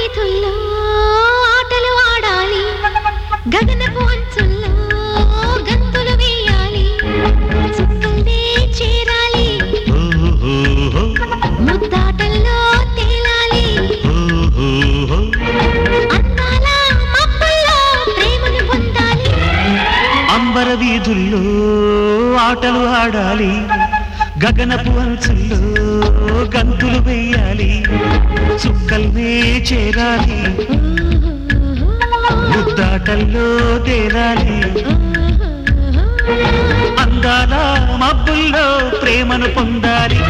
వీధుల్లో ఆటలు ఆడాలి గగనపు అంచుల్లో గంతులు వేయాలి చుక్కల్నే చేరాలి ఓహోహో, ముద్దాటల్లో తేలాలి ఓహోహో. అందాల మబ్బుల్లో ప్రేమను పొందాలి అంబర వీధుల్లో ఆటలు ఆడాలి గగనపు అంచుల్లో గంతులు వేయాలి చుక్కల్నే చేరాలి ముద్దాటల్లో తేరాలి అందాల మబ్బుల్లో ప్రేమను పొందాలి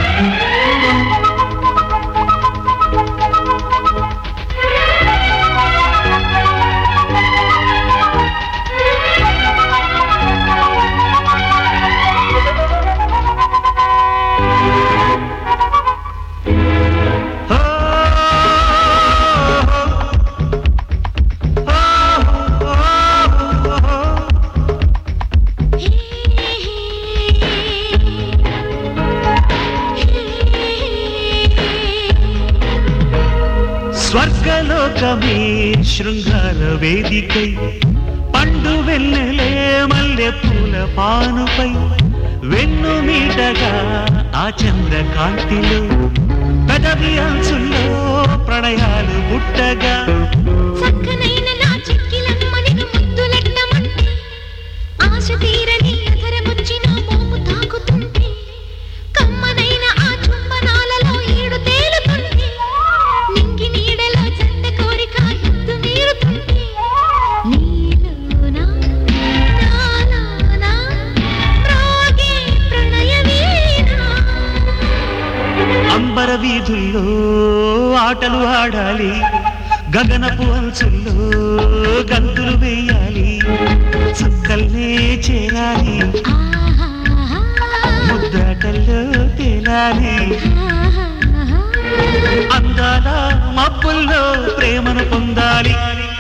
ఓ, ఓ, ఓ, ఓ. స్వర్గలోకమే శృంగార వేదికై పండు వెన్నెలే మల్లె పూల పానుపై వెన్ను మీటగా ఆ చంద్రకాంతిలో పెదవి అంచుల్లో ప్రణయాలు పుట్టగా చక్కనైన నా చెక్కిలమ్మని ముద్దులెట్టమంటే ఆశ తీరని అధరమొచ్చి నా మోము తాకుతుంటే కమ్మనైన ఆ చుంబనాలలో ఈడు తేలుతుంటే నింగి నీడలో జంట కోరిక ఎత్తు మీరుతుంటే నీలోన నాలోన మ్రోగే ప్రణయ వీణ అంబర వీధుల్లో ఆటలు ఆడాలి గగనపు అంచుల్లో గంతులు వేయాలి చుక్కల్నే చేరాలి ముద్దాటల్లో తేలాలి అందాల మబ్బుల్లో ప్రేమను పొందాలి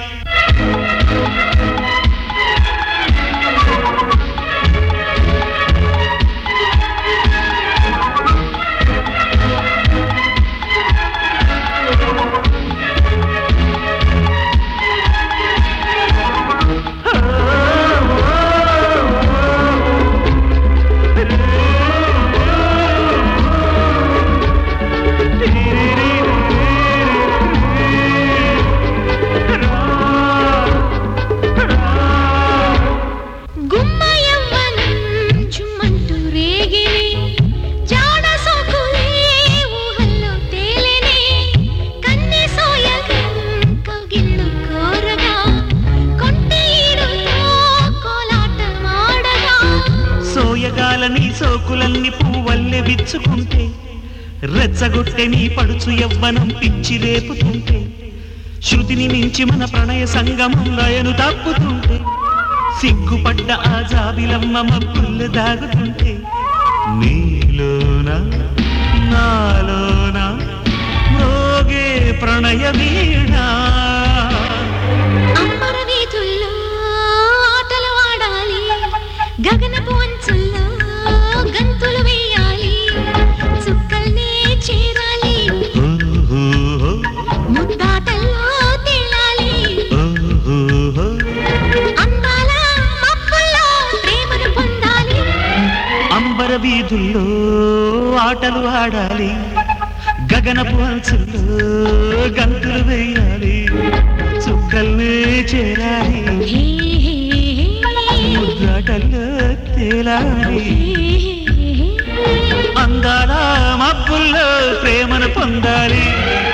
గుమ్మ యవ్వనం చుమ్మంటూ రేగినే జాడ సోకులే ఊహల్లో తేలినే కన్నె సోయగం కౌగిళ్ళు కోరగా కొంటె ఈడుతో కోలాటమాడగా సోయగాలని సోకులన్నీ పువ్వల్లె విచ్చుకుంటే రెచ్చగొట్టె నీ పడుచు యవ్వనం పిచ్చి రేపుతుంటే శృతిని మించి మన ప్రణయ సంగమం లయను తప్పుతుంటే సిగ్గుపడ్డ ఆ జాబిలమ్మ మబ్బుల్లు దాగుతుంటే నీలోన నాలోన మ్రోగే ప్రణయ వీణా అంబర వీధుల్లో ఆటలు ఆడాలి గగనపు అంచుల్లో గంతులు వేయాలి చుక్కల్నే చేరాలి ఓహోహో, ముద్దాటల్లో తేలాలి ఓహోహో. అందాల మబ్బుల్లో ప్రేమను పొందాలి అంబర వీధుల్లో ఆటలు ఆడాలి గగనపు అంచుల్లో గంతులు వేయాలి చుక్కల్నే చేరాలి హే, హే, హే, ముద్రాటల్లో తేలాలి హే, హే, హే. అందాల మబ్బుల్లో ప్రేమను పొందాలి